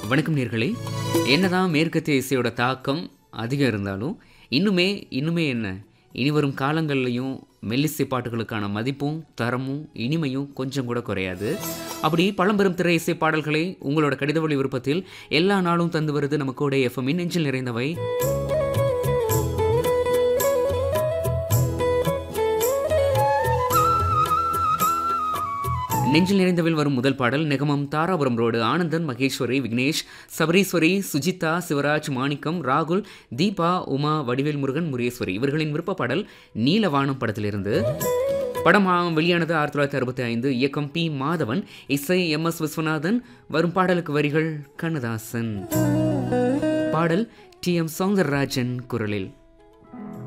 வணக்கம் நேர்களே என்னதான் மேற்கத்திய இசையோட தாக்கம் அதிகம் இருந்தாலும் இன்னுமே இன்னுமே என்ன இனி வரும் காலங்கள்லையும் மெல்லிசை பாட்டுகளுக்கான மதிப்பும் தரமும் இனிமையும் கொஞ்சம் கூட குறையாது அப்படி பழம்பெரும் திரை இசை பாடல்களை உங்களோட கடித வழி விருப்பத்தில் எல்லா நாளும் தந்து வருது நம்ம கூட எஃப்எம் நெஞ்சில் நிறைந்தவை நெஞ்சில் நிறைந்தவில் வரும் முதல் பாடல் நெகமம் தாராபுரம் ரோடு ஆனந்தன் மகேஸ்வரி விக்னேஷ் சபரீஸ்வரி சுஜிதா சிவராஜ் மாணிக்கம் ராகுல் தீபா உமா வடிவேல் முருகன் முரேஸ்வரி இவர்களின் விருப்ப பாடல் நீலவானம் படத்திலிருந்து படம் ஆ- வெளியானது ஆயிரத்தி தொள்ளாயிரத்தி அறுபத்தி ஐந்து இயக்கம் பி மாதவன் இசை எம் எஸ் விஸ்வநாதன் வரும் பாடலுக்கு வரிகள் கண்ணதாசன் பாடல் டி எம் சௌந்தரராஜன் குரலில்